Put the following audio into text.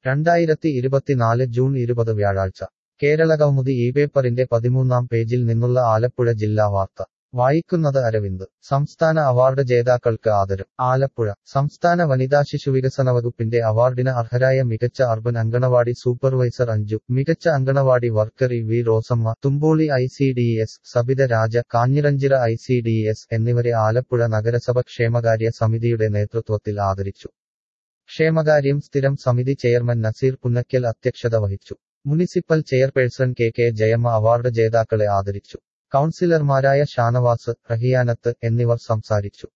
രണ്ടായിരത്തി ഇരുപത്തിനാല് ജൂൺ ഇരുപത് വ്യാഴാഴ്ച കേരളകൗമുദി ഈ പേപ്പറിന്റെ പതിമൂന്നാം പേജിൽ നിന്നുള്ള ആലപ്പുഴ ജില്ലാ വാർത്ത വായിക്കുന്നത് അരവിന്ദ് സംസ്ഥാന അവാർഡ് ജേതാക്കൾക്ക് ആദരം ആലപ്പുഴ സംസ്ഥാന വനിതാ ശിശുവികസന വകുപ്പിന്റെ അവാർഡിന് അർഹരായ മികച്ച അർബൻ അങ്കണവാടി സൂപ്പർവൈസർ അഞ്ജു മികച്ച anganwadi worker E V Rosamma Thumboli I C D S Sabitha Raja Kanjiranchira I C D S എന്നിവരെ ആലപ്പുഴ നഗരസഭ ക്ഷേമകാര്യ സമിതിയുടെ നേതൃത്വത്തിൽ ആദരിച്ചു ക്ഷേമകാര്യം സ്ഥിരം സമിതി ചെയർമാൻ നസീർ പുന്നക്കൽ അധ്യക്ഷത വഹിച്ചു municipal chairperson K K Jayamma award ജേതാക്കളെ ആദരിച്ചു കൗൺസിലർമാരായ ഷാനവാസ് റഹിയാനത്ത് എന്നിവർ സംസാരിച്ചു